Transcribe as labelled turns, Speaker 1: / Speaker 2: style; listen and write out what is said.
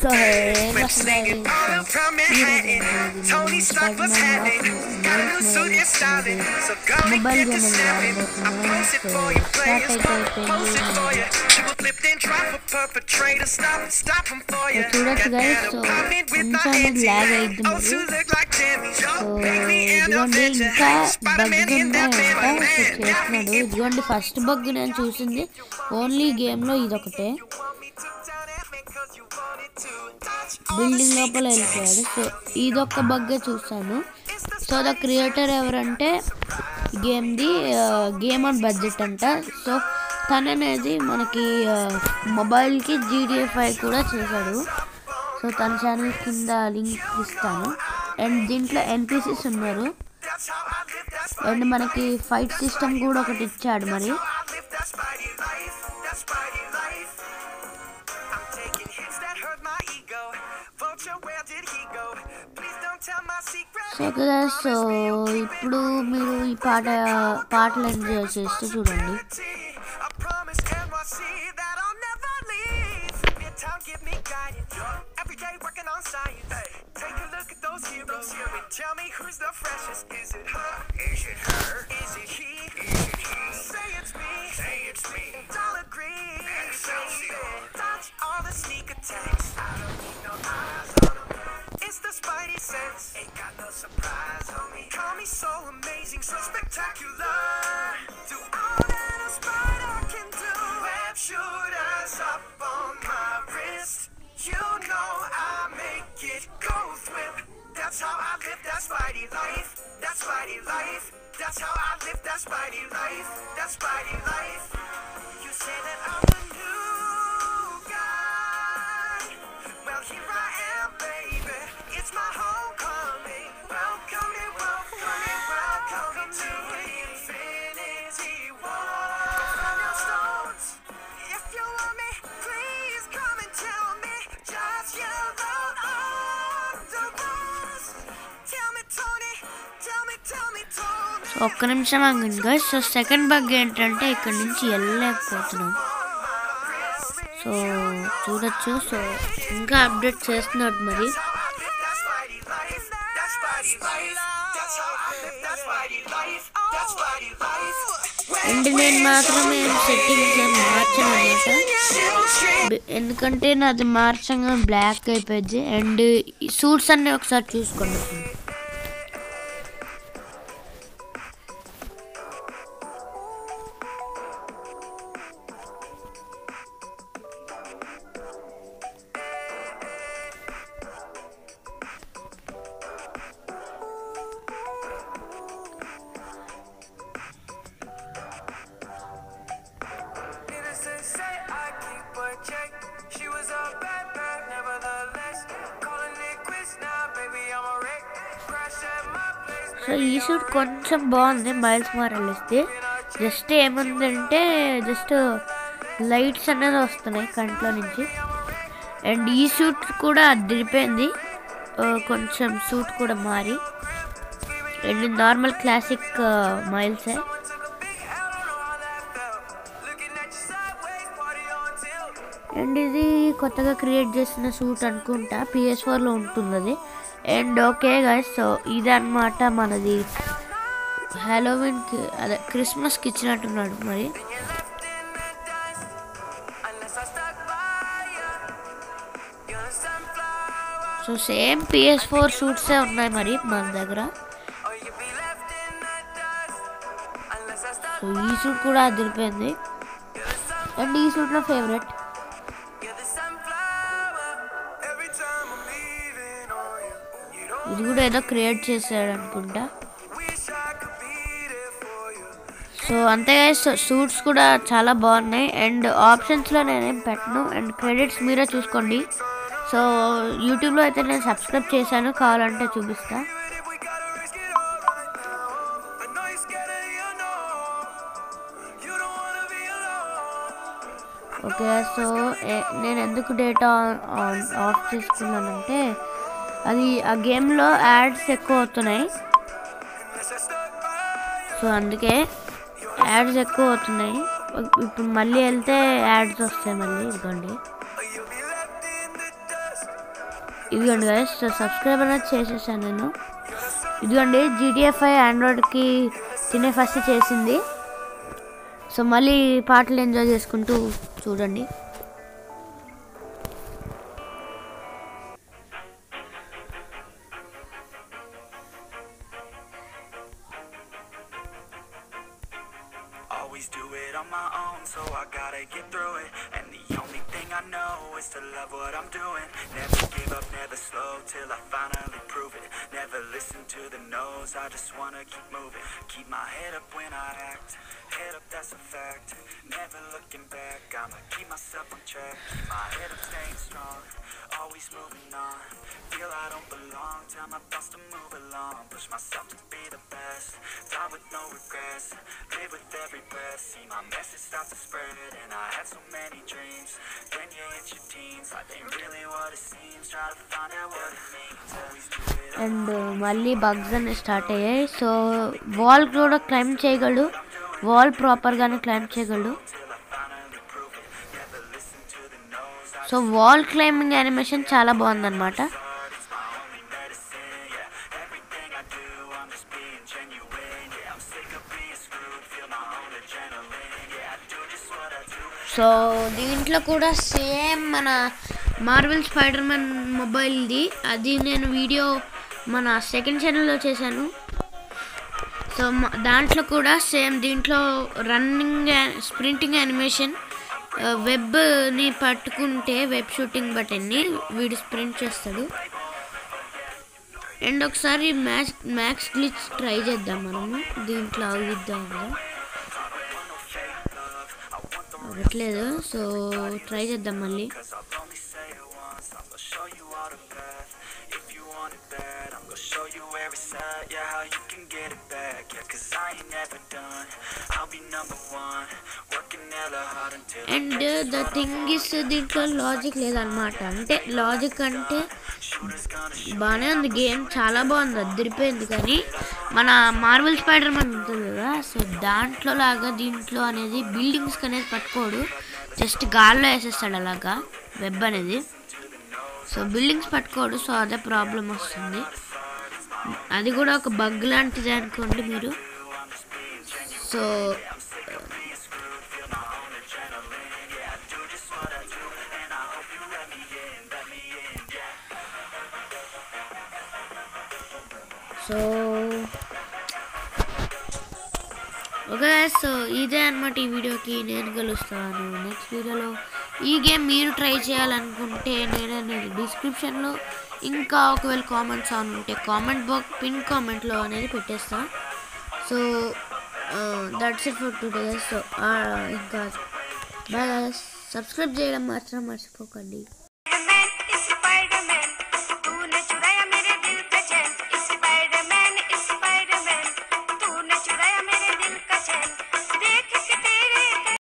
Speaker 1: So ఏం
Speaker 2: When
Speaker 1: అసలు
Speaker 2: singing all from Manhattan, Tony Stark was happening. Got a new suit and styling, so go and
Speaker 1: mobile
Speaker 2: get to
Speaker 1: game
Speaker 2: snapping. I post it for you players, post it for you. You will flip then drop a perpetrator, stop and stop him for you.
Speaker 1: చూడొచ్చు
Speaker 2: Got
Speaker 1: guys,
Speaker 2: down
Speaker 1: so
Speaker 2: and popping with my
Speaker 1: కొంచెం
Speaker 2: auntie.
Speaker 1: lag అయ్యిద్ది
Speaker 2: Oh,
Speaker 1: మరి.
Speaker 2: two look like Jimmy.
Speaker 1: So
Speaker 2: Baby and
Speaker 1: ఇదిగోండి
Speaker 2: Avenger.
Speaker 1: ఇంకా
Speaker 2: Spider-Man
Speaker 1: bugs
Speaker 2: in that man,
Speaker 1: ఉన్నాయంట
Speaker 2: like
Speaker 1: so
Speaker 2: man. Got me
Speaker 1: చేస్తున్నాడు ఇదిగోండి first bug నేను చూసింది ఓన్లీ గేమ్లో ఇదొకటే బిల్డింగ్ లోపల వెళ్ళిపోయాడు సో ఇదొక్క బగ్గే చూసాను సో ద క్రియేటర్ ఎవరంటే గేమ్ది గేమ్ ఆన్ బడ్జెట్ అంట సో తను అనేది మనకి మొబైల్కి జీడిఏ ఫైవ్ కూడా చేశాడు సో తన ఛానల్ కింద లింక్ ఇస్తాను అండ్ దీంట్లో ఎన్పిసిస్ ఉన్నారు అండ్ మనకి ఫైట్ సిస్టమ్ కూడా ఒకటి ఇచ్చాడు మరి సో కదా సో ఇప్పుడు మీరు ఈ పాట పాటలు ఎంజాయ్ చేస్తే చూడండి
Speaker 2: I promise NYC that I'll never leave. Your time give me guidance. Every day working on science. Take a look at those heroes. And tell me who's the freshest. Is it her? Is it her? Is it he? Is it he? Say it's me. Say it's me. And I'll agree. Excelsior. Dodge all the sneak attacks. I don't need no eyes on 'em. It's the Spidey sense. Ain't got no surprise on me. Call me so amazing, so spectacular. Do all that a spider can do. Web shooters up on my wrist. You know I make it go thwip. That's how I live that Spidey life. That Spidey life. That's how I live that Spidey life. That Spidey life. You say that I'm the new guy. Well, here I am, baby. It's my homecoming. Welcome me, welcome me, welcome to Infinity War. Find your stones. If you want me, please come and tell me. Just yell out on the walls. Tell me, Tony. Tell me, tell me, Tony.
Speaker 1: So ఒక్క నిమిషం ఆగండి guys so second bug ఏంటంటే ఇక్కడ నుంచి వెళ్ళలేకపోతున్నాం so చూడొచ్చు so ఇంకా update చేస్తున్నాడు మరి అండ్ నేను మాత్రమే సెట్టింగ్స్ ఏం మార్చాను అనమాట ఎందుకంటే నాది మార్చంగా బ్లాక్ అయిపోయింది అండ్ సూట్స్ అన్నీ ఒకసారి చూసుకోండి
Speaker 2: Innocent say I keep a check. She was a bad bad, nevertheless. Calling it quits now, baby, I'm a wreck. Crash at my place,
Speaker 1: so ఈ సూట్ కొంచెం బాగుంది మైల్స్ మారలిస్తే జస్ట్ ఏముందంటే just lights అనేది వస్తున్నాయి కంట్లో నుంచి అండ్ ఈ సూట్ కూడా అదిరిపోయింది ఆ, కొంచెం సూట్ కూడా మారి అండ్ నార్మల్ క్లాసిక్ మైల్సే
Speaker 2: looking at you sideways, party on tilt.
Speaker 1: And ఇది కొత్తగా క్రియేట్ చేసిన సూట్ అనుకుంటా పిఎస్ ఫోర్లో ఉంటుంది అది అండ్ ఓకే గైస్ సో ఇది అన్నమాట మనది హ్యాలోవిన్కి అదే క్రిస్మస్కి ఇచ్చినట్టున్నాడు మరి
Speaker 2: Unless I stuck by ya. You're a sunflower,
Speaker 1: so same PS four సూట్సే ఉన్నాయి మరి మన దగ్గర
Speaker 2: or you be left in the dust. Unless I stuck
Speaker 1: so ఈ సూట్ కూడా అదిరిపోయింది అండ్ ఈ సూట్ నా favourite
Speaker 2: You're the sunflower. Every time I'm leaving on you, you don't
Speaker 1: ఇది కూడా ఏదో క్రియేట్ చేశాడు అనుకుంటా
Speaker 2: wish I could be there for you.
Speaker 1: So అంతే సూట్స్ కూడా చాలా బాగున్నాయి అండ్ ఆప్షన్స్లో నేనేం పెట్టను అండ్ క్రెడిట్స్ మీరే చూసుకోండి సో యూట్యూబ్లో అయితే నేను సబ్స్క్రైబ్ చేశాను కావాలంటే చూపిస్తా
Speaker 2: Even if we gotta risk it all right now, I know you're scared of the unknown. You don't wanna be alone.
Speaker 1: Okay so నేను ఎందుకు డేటా ఆన్ ఆఫ్ చేసుకున్నానంటే అది ఆ గేమ్లో యాడ్స్ ఎక్కువ అవుతున్నాయి
Speaker 2: Unless I stuck by you,
Speaker 1: so అందుకే ads ఎక్కువ అవుతున్నాయి ఇప్పుడు మళ్ళీ వెళ్తే యాడ్స్ వస్తాయి మళ్ళీ ఇదిగోండి
Speaker 2: or you'll be left in the dust.
Speaker 1: ఇదిగోండి గైస్ సో సబ్స్క్రైబ్ అనేది చేసేసాను నేను ఇదిగోండి జీటీఎఫ్ఐ ఆండ్రాయిడ్కి తినే ఫస్ట్ చేసింది సో మళ్ళీ పాటలు ఎంజాయ్ చేసుకుంటూ చూడండి
Speaker 2: Always do it on my own, so I gotta get through it. And the only thing I know is to love what I'm doing. Never give up, never slow till I finally prove it. Never listen to the no's, I just wanna keep moving. Keep my head up when I act, head up, that's a fact. Never looking back, I'ma keep myself on track. Keep my head up, staying strong, always moving on. Feel I don't belong, tell my thoughts to move along. Push myself to be the best, die with no regrets. Live with every breath, see my message start to spread. And I had so many dreams. Then you hit your teens, life ain't really what it seems. Try to find out what it means. Always do it
Speaker 1: and మళ్ళీ bugs అన్ని start అయ్యాయి so wall కూడా climb చేయగలడు wall ప్రాపర్గానే climb చేయగలడు
Speaker 2: till I finally prove it. Never listen to the no's. I
Speaker 1: so wall climbing animation చాలా బాగుందన్నమాట
Speaker 2: heart is my only medicine. Yeah, everything I do, I'm just being genuine. Yeah, I'm sick of being screwed. Feel my own adrenaline. Yeah, I do just what I do.
Speaker 1: So దీంట్లో కూడా same మన Marvel spider man మొబైల్ది అది నేను video మన second ఛానల్లో చేశాను so మ- దాంట్లో కూడా సేమ్ దీంట్లో రన్నింగ్ స్ప్రింటింగ్ యానిమేషన్ వెబ్ని పట్టుకుంటే వెబ్ షూటింగ్ బటన్ని వీడు స్ప్రింట్ చేస్తాడు అండ్ ఒకసారి మ్యాక్స్ మ్యాక్స్ గ్లిచ్ ట్రై చేద్దాం మనము దీంట్లో అవుద్దాం కదా అవ్వట్లేదు సో ట్రై చేద్దాం మళ్ళీ
Speaker 2: Cause I'll only say it once. I'm gonna show you all the path. If you want it bad, I'm gonna show you where it's at. Yeah, how you can get it back. Yeah, cause I ain't never done. I'll be number one. Working hella hard until I
Speaker 1: and the thing is దీంట్లో logic లేదనమాట అంటే logic అంటే
Speaker 2: shooters gonna shoot.
Speaker 1: బాగానే ఉంది game చాలా బాగుంది అదిరిపోయింది కానీ మన మార్వెల్ స్పైడర్ మ్యాన్ ఉంటుంది కదా సో దాంట్లో లాగా దీంట్లో అనేది బిల్డింగ్స్కి అనేది పట్టుకోడు జస్ట్ గాల్లో వేసేస్తాడు అలాగా వెబ్ అనేది సో బిల్డింగ్స్ పట్టుకోడు సో అదే ప్రాబ్లం వస్తుంది అది కూడా ఒక బగ్ లాంటిది అనుకోండి మీరు సో సో ఓకే సో ఇదే అనమాట ఈ వీడియోకి నేను కలుస్తాను నెక్స్ట్ వీడియోలో ఈ గేమ్ మీరు ట్రై చేయాలనుకుంటే నేను డిస్క్రిప్షన్లో ఇంకా ఒకవేళ కామెంట్స్ ఆన్ ఉంటే కామెంట్ బాక్స్ పిన్ కామెంట్లో అనేది పెట్టేస్తా so that's it for today so ఇంకా బాగా సబ్స్క్రైబ్ చేయడం మాత్రం మర్చిపోకండి